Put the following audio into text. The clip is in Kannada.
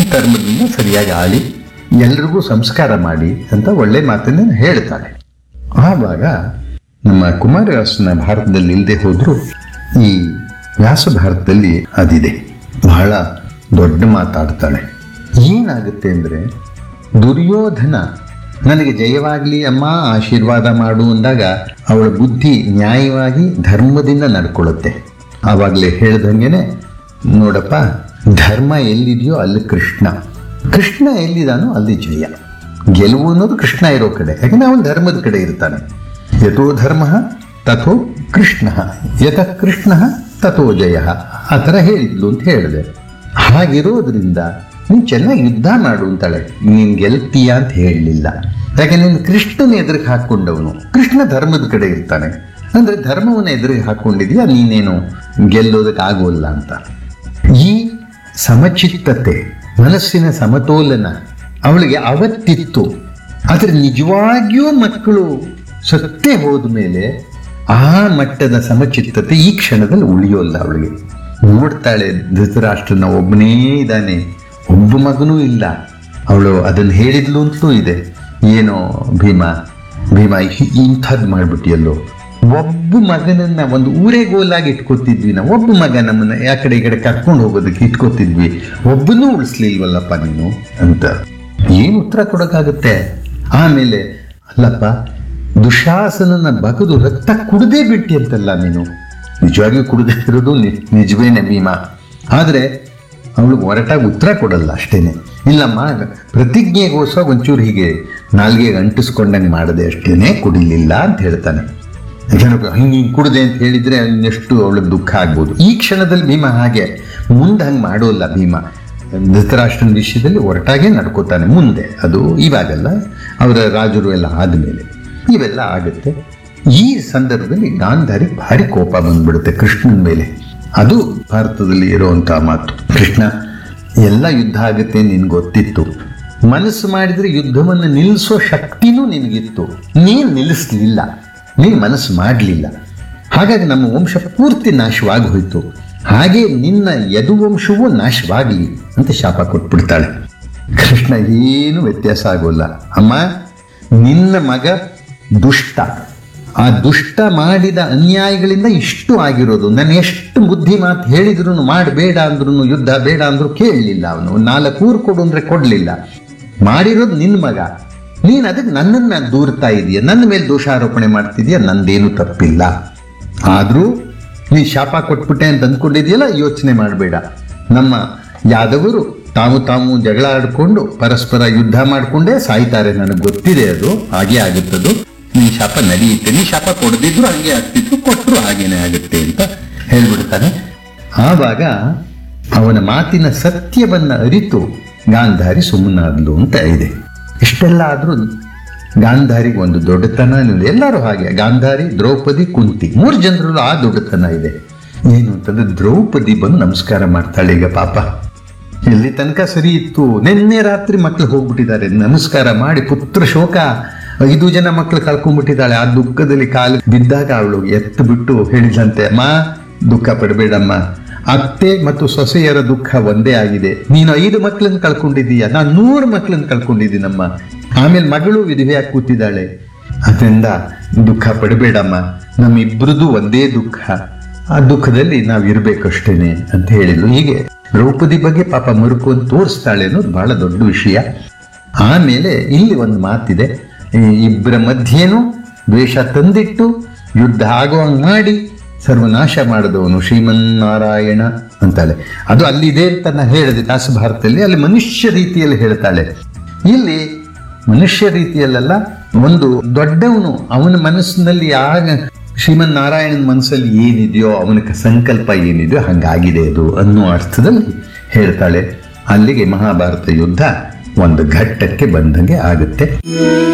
ಧರ್ಮದಿಂದ ಸರಿಯಾಗಿ ಆಳಿ ಎಲ್ರಿಗೂ ಸಂಸ್ಕಾರ ಮಾಡಿ ಅಂತ ಒಳ್ಳೆ ಮಾತನ್ನ ಹೇಳ್ತಾಳೆ ಆವಾಗ ನಮ್ಮ ಕುಮಾರವ್ಯಾಸನ ಭಾರತದಲ್ಲಿ ಇಲ್ಲದೆ ಹೋದ್ರು ಈ ವ್ಯಾಸ ಭಾರತದಲ್ಲಿ ಅದಿದೆ ಬಹಳ ದೊಡ್ಡ ಮಾತಾಡ್ತಾಳೆ ಏನಾಗುತ್ತೆ ಅಂದ್ರೆ ದುರ್ಯೋಧನ ನನಗೆ ಜಯವಾಗ್ಲಿ ಅಮ್ಮ ಆಶೀರ್ವಾದ ಮಾಡು ಅಂದಾಗ ಅವಳ ಬುದ್ಧಿ ನ್ಯಾಯವಾಗಿ ಧರ್ಮದಿಂದ ನಡ್ಕೊಳ್ಳುತ್ತೆ ಆವಾಗಲೇ ಹೇಳ್ದಂಗೆನೆ ನೋಡಪ್ಪ ಧರ್ಮ ಎಲ್ಲಿದೆಯೋ ಅಲ್ಲಿ ಕೃಷ್ಣ ಕೃಷ್ಣ ಎಲ್ಲಿದಾನೋ ಅಲ್ಲಿ ಜಯ ಗೆಲುವು ಅನ್ನೋದು ಕೃಷ್ಣ ಇರೋ ಕಡೆ ಯಾಕಂದ್ರೆ ಅವನು ಧರ್ಮದ ಕಡೆ ಇರ್ತಾನೆ ಯಥೋ ಧರ್ಮ ತಥೋ ಕೃಷ್ಣ ಯಥ ಕೃಷ್ಣ ತಥೋ ಜಯ ಆ ಥರ ಹೇಳಿದ್ಲು ಅಂತ ಹೇಳಿದೆ ಹಾಗಿರೋದ್ರಿಂದ ನೀನು ಚೆನ್ನಾಗಿ ಯುದ್ಧ ಮಾಡು ಅಂತಾಳೆ ನೀನು ಗೆಲ್ತೀಯ ಅಂತ ಹೇಳಲಿಲ್ಲ ಯಾಕೆ ನೀನು ಕೃಷ್ಣನ ಎದುರಿಗೆ ಹಾಕ್ಕೊಂಡವನು ಕೃಷ್ಣ ಧರ್ಮದ ಕಡೆ ಇರ್ತಾನೆ ಅಂದ್ರೆ ಧರ್ಮವನ್ನ ಎದುರಿಗೆ ಹಾಕ್ಕೊಂಡಿದ್ಯಾ ನೀನೇನು ಗೆಲ್ಲೋದಕ್ಕಾಗೋಲ್ಲ ಅಂತ ಈ ಸಮಚಿತ್ತತೆ ಮನಸ್ಸಿನ ಸಮತೋಲನ ಅವಳಿಗೆ ಅವತ್ತಿತ್ತು ಆದರೆ ನಿಜವಾಗಿಯೂ ಮಕ್ಕಳು ಸತ್ತೇ ಹೋದ ಮೇಲೆ ಆ ಮಟ್ಟದ ಸಮಚಿತ್ತತೆ ಈ ಕ್ಷಣದಲ್ಲಿ ಉಳಿಯೋಲ್ಲ ಅವಳಿಗೆ ನೋಡ್ತಾಳೆ ಧೃತರಾಷ್ಟ್ರನ ಒಬ್ಬನೇ ಇದ್ದಾನೆ ಒಬ್ಬ ಮಗನೂ ಇಲ್ಲ ಅವಳು ಅದನ್ನು ಹೇಳಿದ್ಲು ಅಂತಲೂ ಇದೆ ಏನೋ ಭೀಮ ಭೀಮ ಇಂಥದ್ದು ಮಾಡ್ಬಿಟ್ಟಿಯಲ್ಲೋ ಒಬ್ಬ ಮಗನನ್ನ ಒಂದು ಊರೇ ಗೋಲಾಗಿ ಇಟ್ಕೋತಿದ್ವಿ ನಾವು ಒಬ್ಬ ಮಗ ನಮ್ಮನ್ನ ಆ ಕಡೆ ಈ ಕಡೆ ಕರ್ಕೊಂಡು ಹೋಗೋದಕ್ಕೆ ಇಟ್ಕೋತಿದ್ವಿ ಒಬ್ಬನೂ ಉಳಿಸ್ಲಿಲ್ವಲ್ಲಪ್ಪ ನೀನು ಅಂತ ಏನು ಉತ್ತರ ಕೊಡೋಕ್ಕಾಗುತ್ತೆ ಆಮೇಲೆ ಅಲ್ಲಪ್ಪ ದುಶಾಸನನ ಬಗದು ರಕ್ತ ಕುಡ್ದೇ ಬಿಟ್ಟಿ ಅಂತಲ್ಲ ನೀನು ನಿಜವಾಗಿಯೂ ಕುಡ್ದೇ ಇರೋದು ನಿ- ನಿಜವೇನೆ ಭೀಮ ಆದರೆ ಅವಳು ಹೊರಟಾಗಿ ಉತ್ತರ ಕೊಡಲ್ಲ ಅಷ್ಟೇನೆ ಇಲ್ಲಮ್ಮ ಪ್ರತಿಜ್ಞೆಗೋಸ್ಕರ ಒಂಚೂರು ಹೀಗೆ ನಾಲ್ಗೆ ಅಂಟಿಸ್ಕೊಂಡಂಗೆ ಮಾಡದೆ ಅಷ್ಟೇನೆ ಕುಡಿಲಿಲ್ಲ ಅಂತ ಹೇಳ್ತಾನೆ ಜನರು ಹಿಂಗೆ ಹಿಂಗೆ ಕುಡ್ದೆ ಅಂತ ಹೇಳಿದ್ರೆ ಇನ್ನೆಷ್ಟು ಅವಳಿಗೆ ದುಃಖ ಆಗ್ಬೋದು ಈ ಕ್ಷಣದಲ್ಲಿ ಭೀಮ ಹಾಗೆ ಮುಂದೆ ಹಂಗೆ ಮಾಡೋಲ್ಲ ಭೀಮ ಧೃತರಾಷ್ಟ್ರನ ವಿಷಯದಲ್ಲಿ ಹೊರಟಾಗೆ ನಡ್ಕೋತಾನೆ ಮುಂದೆ ಅದು ಇವಾಗಲ್ಲ ಅವರ ರಾಜರು ಎಲ್ಲ ಆದಮೇಲೆ ಇವೆಲ್ಲ ಆಗುತ್ತೆ ಈ ಸಂದರ್ಭದಲ್ಲಿ ಗಾಂಧಾರಿ ಭಾರಿ ಕೋಪ ಬಂದ್ಬಿಡುತ್ತೆ ಕೃಷ್ಣನ ಮೇಲೆ ಅದು ಭಾರತದಲ್ಲಿ ಇರುವಂತಹ ಮಾತು ಕೃಷ್ಣ ಎಲ್ಲ ಯುದ್ಧ ಆಗುತ್ತೆ ನಿನ್ಗೆ ಗೊತ್ತಿತ್ತು ಮನಸ್ಸು ಮಾಡಿದ್ರೆ ಯುದ್ಧವನ್ನು ನಿಲ್ಲಿಸೋ ಶಕ್ತಿನೂ ನಿನಗಿತ್ತು ನೀನು ನಿಲ್ಲಿಸ್ಲಿಲ್ಲ ನೀನು ಮನಸ್ಸು ಮಾಡಲಿಲ್ಲ ಹಾಗಾಗಿ ನಮ್ಮ ವಂಶ ಪೂರ್ತಿ ನಾಶವಾಗಿ ಹೋಯ್ತು ಹಾಗೆ ನಿನ್ನ ಯದುವಂಶವೂ ನಾಶವಾಗಲಿ ಅಂತ ಶಾಪ ಕೊಟ್ಬಿಡ್ತಾಳೆ ಕೃಷ್ಣ ಏನು ವ್ಯತ್ಯಾಸ ಆಗೋಲ್ಲ ಅಮ್ಮ ನಿನ್ನ ಮಗ ದುಷ್ಟ ಆ ದುಷ್ಟ ಮಾಡಿದ ಅನ್ಯಾಯಗಳಿಂದ ಇಷ್ಟು ಆಗಿರೋದು ನಾನು ಎಷ್ಟು ಬುದ್ಧಿ ಮಾತು ಹೇಳಿದ್ರು ಮಾಡಬೇಡ ಅಂದ್ರೂ ಯುದ್ಧ ಬೇಡ ಅಂದ್ರು ಕೇಳಲಿಲ್ಲ ಅವನು ನಾಲ್ಕು ಊರು ಕೊಡು ಅಂದ್ರೆ ಕೊಡಲಿಲ್ಲ ಮಾಡಿರೋದು ನಿನ್ನ ಮಗ ನೀನು ಅದಕ್ಕೆ ನನ್ನನ್ನು ದೂರ್ತಾ ಇದೀಯ ನನ್ನ ಮೇಲೆ ದೋಷಾರೋಪಣೆ ಮಾಡ್ತಿದೀಯ ನಂದೇನು ತಪ್ಪಿಲ್ಲ ಆದರೂ ನೀ ಶಾಪ ಕೊಟ್ಬಿಟ್ಟೆ ಅಂತ ಅಂದ್ಕೊಂಡಿದ್ಯಲ್ಲ ಯೋಚನೆ ಮಾಡಬೇಡ ನಮ್ಮ ಯಾದವರು ತಾವು ತಾವು ಜಗಳ ಆಡ್ಕೊಂಡು ಪರಸ್ಪರ ಯುದ್ಧ ಮಾಡಿಕೊಂಡೇ ಸಾಯ್ತಾರೆ ನನಗೆ ಗೊತ್ತಿದೆ ಅದು ಹಾಗೆ ಆಗುತ್ತದು ನೀ ಶಾಪ ನಡೆಯುತ್ತೆ ನೀ ಶಾಪ ಕೊಡದಿದ್ರು ಹಂಗೆ ಆಗ್ತಿತ್ತು ಕೊಟ್ಟರು ಹಾಗೇನೆ ಆಗುತ್ತೆ ಅಂತ ಹೇಳ್ಬಿಡ್ತಾನೆ ಆವಾಗ ಅವನ ಮಾತಿನ ಸತ್ಯವನ್ನ ಅರಿತು ಗಾಂಧಾರಿ ಸುಮ್ಮನಾದ್ಲು ಅಂತ ಇದೆ ಇಷ್ಟೆಲ್ಲ ಆದ್ರೂ ಗಾಂಧಾರಿಗೆ ಒಂದು ದೊಡ್ಡತನ ಅನ್ನೋದು ಎಲ್ಲರೂ ಹಾಗೆ ಗಾಂಧಾರಿ ದ್ರೌಪದಿ ಕುಂತಿ ಮೂರು ಜನರಲ್ಲೂ ಆ ದೊಡ್ಡತನ ಇದೆ ಏನು ಅಂತಂದ್ರೆ ದ್ರೌಪದಿ ಬಂದು ನಮಸ್ಕಾರ ಮಾಡ್ತಾಳೆ ಈಗ ಪಾಪ ಎಲ್ಲಿ ತನಕ ಸರಿ ಇತ್ತು ನಿನ್ನೆ ರಾತ್ರಿ ಮಕ್ಕಳು ಹೋಗ್ಬಿಟ್ಟಿದ್ದಾರೆ ನಮಸ್ಕಾರ ಮಾಡಿ ಪುತ್ರ ಶೋಕ ಐದು ಜನ ಮಕ್ಕಳು ಕಳ್ಕೊಂಡ್ಬಿಟ್ಟಿದ್ದಾಳೆ ಆ ದುಃಖದಲ್ಲಿ ಕಾಲು ಬಿದ್ದಾಗ ಅವಳು ಎತ್ತು ಬಿಟ್ಟು ಹೇಳಿದಂತೆ ಅಮ್ಮ ದುಃಖ ಪಡಬೇಡಮ್ಮ ಅತ್ತೆ ಮತ್ತು ಸೊಸೆಯರ ದುಃಖ ಒಂದೇ ಆಗಿದೆ ನೀನು ಐದು ಮಕ್ಕಳನ್ನ ಕಳ್ಕೊಂಡಿದ್ದೀಯ ನಾನು ನೂರು ಮಕ್ಕಳನ್ನ ಕಳ್ಕೊಂಡಿದ್ದೀನಮ್ಮ ಆಮೇಲೆ ಮಗಳು ವಿಧವೆಯಾಗಿ ಕೂತಿದ್ದಾಳೆ ಅದರಿಂದ ದುಃಖ ಪಡಬೇಡಮ್ಮ ನಮ್ಮಿಬ್ರದ್ದು ಒಂದೇ ದುಃಖ ಆ ದುಃಖದಲ್ಲಿ ನಾವು ಇರ್ಬೇಕಷ್ಟೇನೆ ಅಂತ ಹೇಳಿದ್ಲು ಹೀಗೆ ದ್ರೌಪದಿ ಬಗ್ಗೆ ಪಾಪ ಮರುಕು ಅಂತ ತೋರಿಸ್ತಾಳೆ ಅನ್ನೋದು ಬಹಳ ದೊಡ್ಡ ವಿಷಯ ಆಮೇಲೆ ಇಲ್ಲಿ ಒಂದು ಮಾತಿದೆ ಈ ಇಬ್ಬರ ಮಧ್ಯೇನು ದ್ವೇಷ ತಂದಿಟ್ಟು ಯುದ್ಧ ಆಗುವಂಗೆ ಮಾಡಿ ಸರ್ವನಾಶ ಮಾಡಿದವನು ಶ್ರೀಮನ್ನಾರಾಯಣ ಅಂತಾಳೆ ಅದು ಅಲ್ಲಿದೆ ಅಂತ ನಾನು ಹೇಳಿದೆ ದಾಸಭಾರತದಲ್ಲಿ ಅಲ್ಲಿ ಮನುಷ್ಯ ರೀತಿಯಲ್ಲಿ ಹೇಳ್ತಾಳೆ ಇಲ್ಲಿ ಮನುಷ್ಯ ರೀತಿಯಲ್ಲ ಒಂದು ದೊಡ್ಡವನು ಅವನ ಮನಸ್ಸಿನಲ್ಲಿ ಆಗ ಶ್ರೀಮನ್ ನಾರಾಯಣನ ಮನಸ್ಸಲ್ಲಿ ಏನಿದೆಯೋ ಅವನ ಸಂಕಲ್ಪ ಏನಿದೆಯೋ ಹಂಗಾಗಿದೆ ಅದು ಅನ್ನೋ ಅರ್ಥದಲ್ಲಿ ಹೇಳ್ತಾಳೆ ಅಲ್ಲಿಗೆ ಮಹಾಭಾರತ ಯುದ್ಧ ಒಂದು ಘಟ್ಟಕ್ಕೆ ಬಂದಂಗೆ ಆಗುತ್ತೆ